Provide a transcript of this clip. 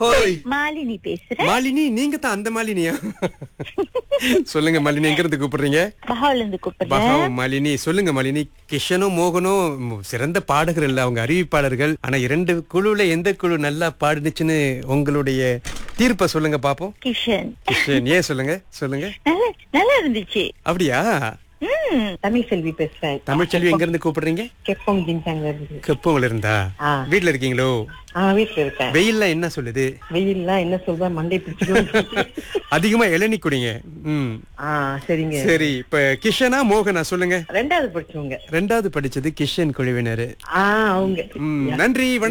ஹோய் மாலினி பேசுறேன் மாலினி நீங்க தான் அந்த மாலினியா சொல்லுங்க மாலினி எங்க இருந்து கூப்பிடுறீங்க பஹாவ்ல இருந்து கூப்பிடுறேன் பகவம் மாலினி சொல்லுங்க மாலினி கிஷனும் மோகனும் ம், சிறந்த பாடகர் இல்ல அவங்க அறிவிப்பாளர்கள் ஆனா இரண்டு குழுல எந்த குழு நல்லா பாடுனுச்சுன்னு உங்களுடைய தீர்ப்பை சொல்லுங்க பாப்போம் கிஷன் கிஷன் ஏன் சொல்லுங்க சொல்லுங்க நல்லா நல்லா இருந்துச்சு அப்படியா ம் தமிழ் செல்வி பேசுறேன் தமிழ்ச்செல்வி எங்க இருந்து கூப்பிடுறீங்க கெப்பம் ஜின்சாங்ல இருந்து கெப்பவங்கள இருந்தா ஆ. வீட்ல இருக்கீங்களோ ஆ வீட்டுல இருக்கேன் வெயில்ல என்ன சொல்லுது வெயில்லாம் என்ன சொல்ற மண்டை பிடிச்சிடும் அதிகமா இளநீ குடிங்க ம் ஆ சரிங்க சரி இப்ப கிஷனா மோகனா சொல்லுங்க ரெண்டாவது படிச்சவங்க ரெண்டாவது படிச்சது கிஷன் குழுவினர் ஆ அவங்க ம், நன்றி வணக்கம்